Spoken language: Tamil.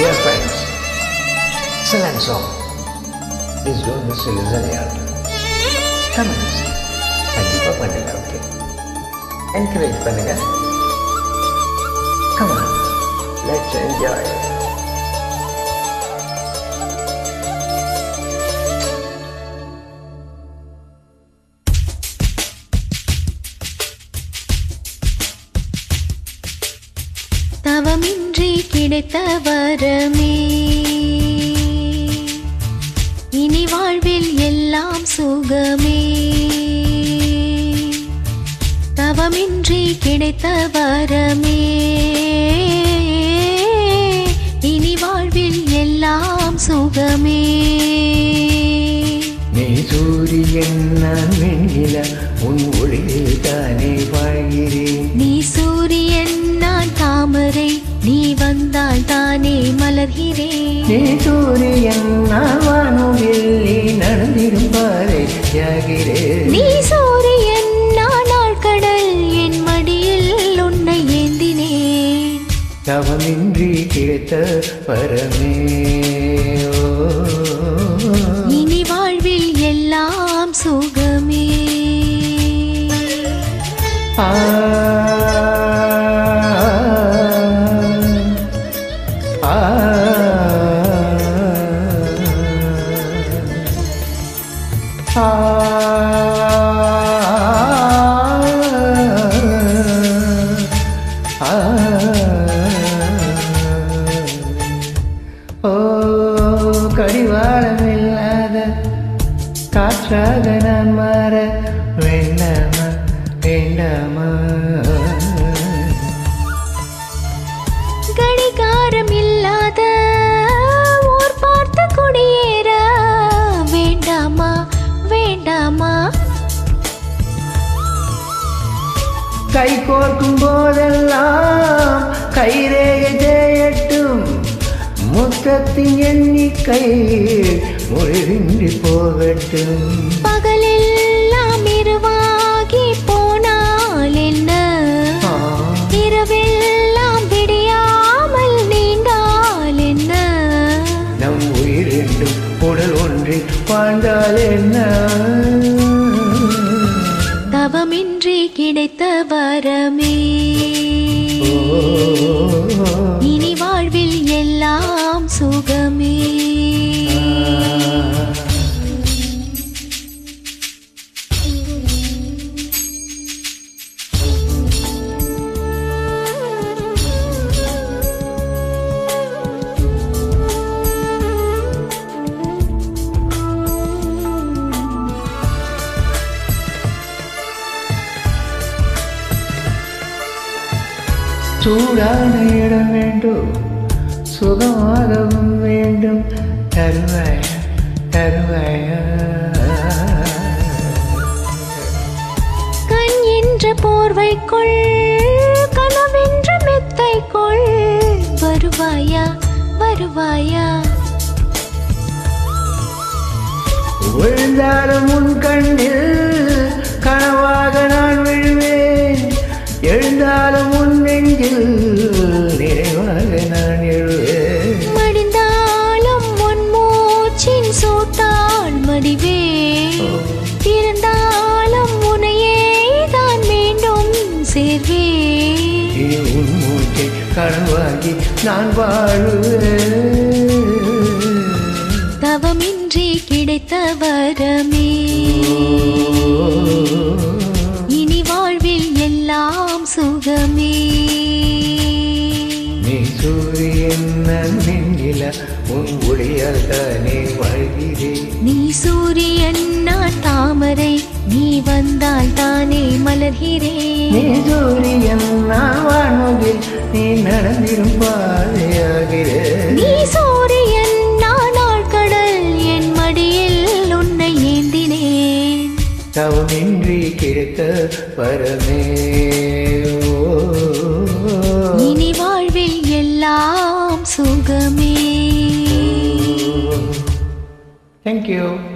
Dear friends, excellent song. Please don't miss to listen here. Comments. கண்டிப்பாக பண்ணுங்க ஓகே என்கரேஜ் பண்ணுங்க Come on, let's enjoy. தவமின்றி கிடைத்த வரமே இனி வாழ்வில் எல்லாம் சுகமே தவமின்றி கிடைத்த வரமே இனி வாழ்வில் எல்லாம் சுகமே நீ சூரியன் நான் வெண்ணில உன் ஒளியில் தானே வாழ்கிறேன் நீ சூரியன் நான் தாமரை நீ வந்தால் தானே மலர்கிறேன் நீ சூரியன் நான் வானுவில் நீ நடந்திடும் பாதை யாகிறேன் நீ சூரியன் நான் ஆழ்கடல் என் மடியில் உன்னை ஏந்தினேன் தவமின்றி கிடைத்த பரமே ஓ. இனி வாழ்வில் எல்லாம் சுகமே ஆ. ஆ. ஆ. ஆ. ஓ கடிவாளமில்லாத காற்றாக நான் மாற வேண்டாமா வேண்டாமா கடிகாரம் இல்லாத ஊர் பார்த்து குடியேற வேண்டாமா வேண்டாமா கை கோர்க்கும் போதெல்லாம் கைரேகை தேயட்டும் முத்தத்தின் எண்ணிக்கை முறிவின்றி போகட்டும் பகலெல்லாம் இருவாகி போனால் என்ன ஆ. இரவெல்லாம் விடியாமல் நீண்டால் என்ன நம் உயிர் ரெண்டும் உடல் ஒன்றில் வாழ்ந்தால் என்ன தவமின்றி கிடைத்த வரமே ஓ. இனி வாழ்வில் எல்லாம் சுகமே சூடான இடம் வேண்டும் சுகமாகவும் வேண்டும் தருவாய தருவாய கண் என்ற போர்வைக்குள் கனவென்ற மெத்தைக்குள் வருவாயா வருவாயா விழுந்தாலும் உன் கண்ணில் கனவாக நான் விழுவேன் எழுந்தாலும் உன் நெஞ்சில் நிறைவாக நான் எழுவேன் மடிந்தாலும் உன் மூச்சின் சூட்டால் மடிவே இருந்தாலும் உனையே தான் மீண்டும் சேர்வே இனி உன் மூச்சை கனவாகி நான் வாழுவேன் தவமின்றி கிடைத்த வரமே இனி வாழ்வில் எல்லாம் சுகமே நீ சூரியன் நான் நெஞ்சில உன் ஒளியால் தானே வாழ்கிறேன் நீ சூரியன் நான் தாமரை நீ வந்தால் தானே மலர்கிறேன் நீ சூரியன் நான் வானொலில் நீ நடந்திரும் பாதையாகிறேன் நீ சூரியன் நான் ஆழ்கடல் என் மடியில் உன்னை ஏந்தினேன் தவமின்றி கிடைத்த பரமே ஓ. இனி வாழ்வில் எல்லாம் சுகமே Thank you.